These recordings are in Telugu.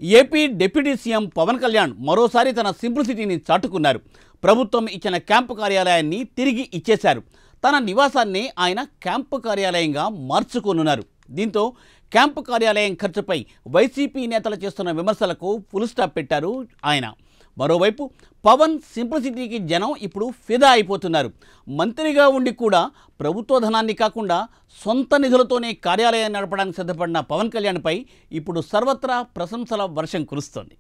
AP deputy CM Pavan Kalyan మరోసారి తన సింప్లిసిటీని చాటుకున్నారు ప్రభుత్వం ఇచ్చిన క్యాంపు కార్యాలయాన్ని తిరిగి ఇచ్చేశారు తన నివాసాన్ని ఆయన క్యాంపు కార్యాలయంగా మార్చుకోనున్నారు దీంతో క్యాంపు కార్యాలయం ఖర్చుపై వైసీపీ నేతలు చేస్తున్న విమర్శలకు ఫుల్ స్టాప్ పెట్టారు ఆయన మరోవైపు పవన్ సింప్లిసిటీకి జనం ఇప్పుడు ఫిదా అయిపోతున్నారు మంత్రిగా ఉండి కూడా ప్రభుత్వ ధనాన్ని కాకుండా సొంత నిధులతోనే కార్యాలయాన్ని నడపడానికి సిద్ధపడిన పవన్ కళ్యాణ్పై ఇప్పుడు సర్వత్రా ప్రశంసల వర్షం కురుస్తోంది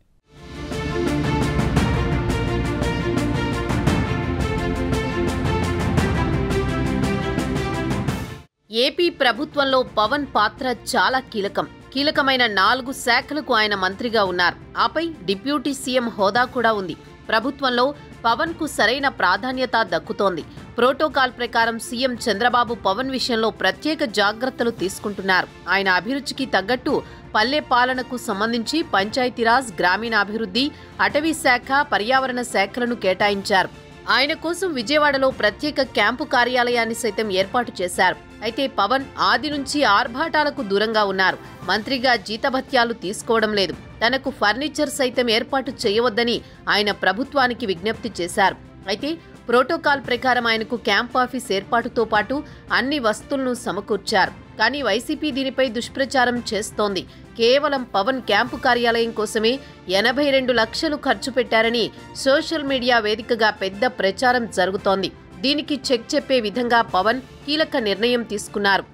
ఏపీ ప్రభుత్వంలో పవన్ పాత్ర చాలా కీలకం కీలకమైన నాలుగు శాఖలకు ఆయన మంత్రిగా ఉన్నారు ఆపై డిప్యూటీ సీఎం హోదా కూడా ఉంది ప్రభుత్వంలో పవన్ కు సరైన ప్రాధాన్యత దక్కుతోంది ప్రోటోకాల్ ప్రకారం సీఎం చంద్రబాబు పవన్ విషయంలో ప్రత్యేక జాగ్రత్తలు తీసుకుంటున్నారు ఆయన అభిరుచికి తగ్గట్టు పల్లె పాలనకు సంబంధించి పంచాయతీరాజ్ గ్రామీణాభివృద్ధి అటవీ శాఖ పర్యావరణ శాఖలను కేటాయించారు ఆయన కోసం విజయవాడలో ప్రత్యేక క్యాంపు కార్యాలయాన్ని సైతం ఏర్పాటు చేశారు అయితే పవన్ ఆది నుంచి ఆర్భాటాలకు దూరంగా ఉన్నారు మంత్రిగా జీతభత్యాలు తీసుకోవడం లేదు తనకు ఫర్నిచర్ సైతం ఏర్పాటు చేయవద్దని ఆయన ప్రభుత్వానికి విజ్ఞప్తి చేశారు అయితే ప్రోటోకాల్ ప్రకారం ఆయనకు క్యాంప్ ఆఫీస్ ఏర్పాటుతో పాటు అన్ని వస్తువులను సమకూర్చారు కానీ వైసీపీ దీనిపై దుష్ప్రచారం చేస్తోంది కేవలం పవన్ క్యాంపు కార్యాలయం కోసమే ఎనభై రెండు లక్షలు ఖర్చు పెట్టారని సోషల్ మీడియా వేదికగా పెద్ద ప్రచారం జరుగుతోంది దీనికి చెక్ చెప్పే విధంగా పవన్ కీలక నిర్ణయం తీసుకున్నారు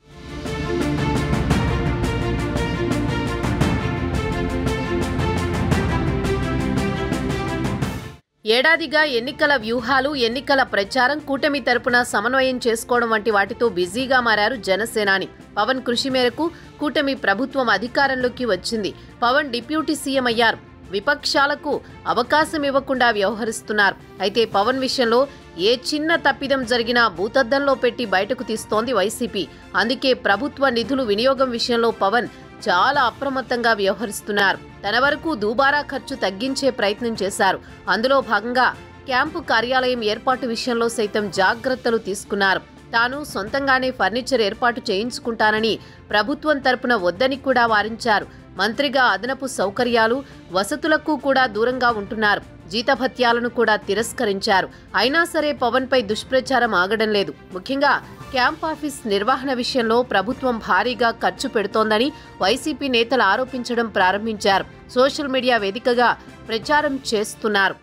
ఏడాదిగా ఎన్నికల వ్యూహాలు ఎన్నికల ప్రచారం కూటమి తరపున సమన్వయం చేసుకోవడం వంటి వాటితో బిజీగా మారారు జనసేనాని పవన్ కృషి మేరకు కూటమి ప్రభుత్వం అధికారంలోకి వచ్చింది పవన్ డిప్యూటీ సీఎం అయ్యారు విపక్షాలకు అవకాశం ఇవ్వకుండా వ్యవహరిస్తున్నారు అయితే పవన్ విషయంలో ఏ చిన్న తప్పిదం జరిగినా భూతద్దంలో పెట్టి బయటకు తీస్తోంది వైసీపీ అందుకే ప్రభుత్వ నిధులు వినియోగం విషయంలో పవన్ చాలా అప్రమత్తంగా వ్యవహరిస్తున్నారు తన వరకు దూబారా ఖర్చు తగ్గించే ప్రయత్నం చేశారు అందులో భాగంగా క్యాంపు కార్యాలయం ఏర్పాటు విషయంలో సైతం జాగ్రత్తలు తీసుకున్నారు తాను సొంతంగానే ఫర్నిచర్ ఏర్పాటు చేయించుకుంటానని ప్రభుత్వం తరపున వద్దని కూడా వారించారు మంత్రిగా అదనపు సౌకర్యాలు వసతులకు కూడా దూరంగా ఉంటున్నారు జీతభత్యాలను కూడా తిరస్కరించారు అయినా సరే పవన్పై దుష్ప్రచారం ఆగడం లేదు ముఖ్యంగా క్యాంప్ ఆఫీస్ నిర్వహణ విషయంలో ప్రభుత్వం భారీగా ఖర్చు పెడుతోందని వైసీపీ నేతలు ఆరోపించడం ప్రారంభించారు సోషల్ మీడియా వేదికగా ప్రచారం చేస్తున్నారు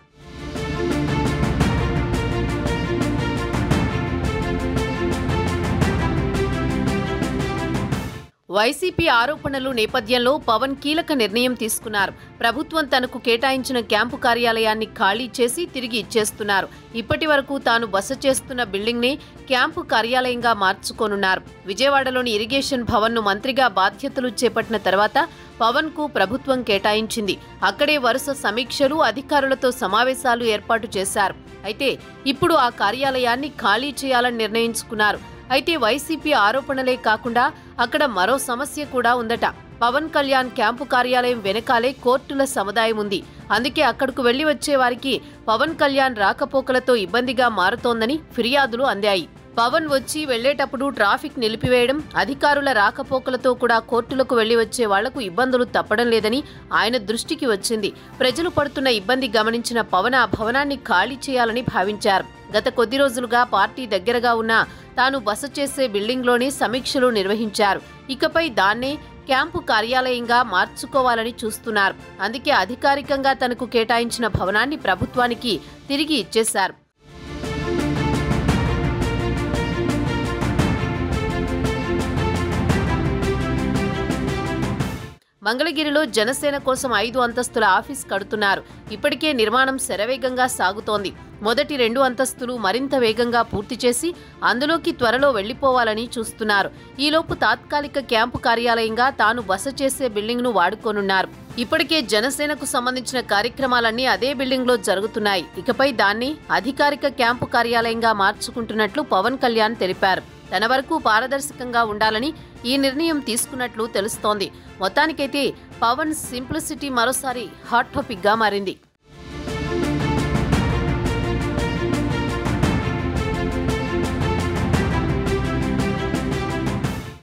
వైసీపీ ఆరోపణలు నేపథ్యంలో పవన్ కీలక నిర్ణయం తీసుకున్నారు ప్రభుత్వం తనకు కేటాయించిన క్యాంపు కార్యాలయాన్ని ఖాళీ చేసి తిరిగి ఇచ్చేస్తున్నారు ఇప్పటి వరకు తాను బస చేస్తున్న బిల్డింగ్ని క్యాంపు కార్యాలయంగా మార్చుకోనున్నారు విజయవాడలోని ఇరిగేషన్ భవన్ను మంత్రిగా బాధ్యతలు చేపట్టిన తర్వాత పవన్ కు ప్రభుత్వం కేటాయించింది అక్కడే వరుస సమీక్షలు అధికారులతో సమావేశాలు ఏర్పాటు చేశారు అయితే ఇప్పుడు ఆ కార్యాలయాన్ని ఖాళీ చేయాలని నిర్ణయించుకున్నారు అయితే వైసీపీ ఆరోపణలే కాకుండా అక్కడ మరో సమస్య కూడా ఉందట పవన్ కళ్యాణ్ క్యాంపు కార్యాలయం వెనకాలే కోర్టుల సముదాయం ఉంది అందుకే అక్కడకు వెళ్లి వచ్చే వారికి పవన్ కళ్యాణ్ రాకపోకలతో ఇబ్బందిగా మారుతోందని ఫిర్యాదులు అందాయి పవన్ వచ్చి వెళ్లేటప్పుడు ట్రాఫిక్ నిలిపివేయడం అధికారుల రాకపోకలతో కూడా కోర్టులకు వెళ్లి వచ్చే వాళ్లకు ఇబ్బందులు తప్పడం లేదని ఆయన దృష్టికి వచ్చింది ప్రజలు పడుతున్న ఇబ్బంది గమనించిన పవన్ ఆ భవనాన్ని ఖాళీ చేయాలని భావించారు గత కొద్ది రోజులుగా పార్టీ దగ్గరగా ఉన్న తాను బస చేసే బిల్డింగ్లోనే సమీక్షలు నిర్వహించారు ఇకపై దాన్నే క్యాంపు కార్యాలయంగా మార్చుకోవాలని చూస్తున్నారు అందుకే అధికారికంగా తనకు కేటాయించిన భవనాన్ని ప్రభుత్వానికి తిరిగి ఇచ్చేశారు మంగళగిరిలో జనసేన కోసం ఐదు అంతస్తుల ఆఫీస్ కడుతున్నారు ఇప్పటికే నిర్మాణం శరవేగంగా సాగుతోంది మొదటి రెండు అంతస్తులు మరింత వేగంగా పూర్తి చేసి అందులోకి త్వరలో వెళ్లిపోవాలని చూస్తున్నారు ఈలోపు తాత్కాలిక క్యాంపు కార్యాలయంగా తాను బస చేసే బిల్డింగ్ను వాడుకోనున్నారు ఇప్పటికే జనసేనకు సంబంధించిన కార్యక్రమాలన్నీ అదే బిల్డింగ్లో జరుగుతున్నాయి ఇకపై దాన్ని అధికారిక క్యాంపు కార్యాలయంగా మార్చుకుంటున్నట్లు పవన్ కళ్యాణ్ తెలిపారు తన వరకు పారదర్శకంగా ఉండాలని ఈ నిర్ణయం తీసుకున్నట్లు తెలుస్తోంది మొత్తానికైతే పవన్ సింప్లిసిటీ మరోసారి హాట్ టాపిక్ గా మారింది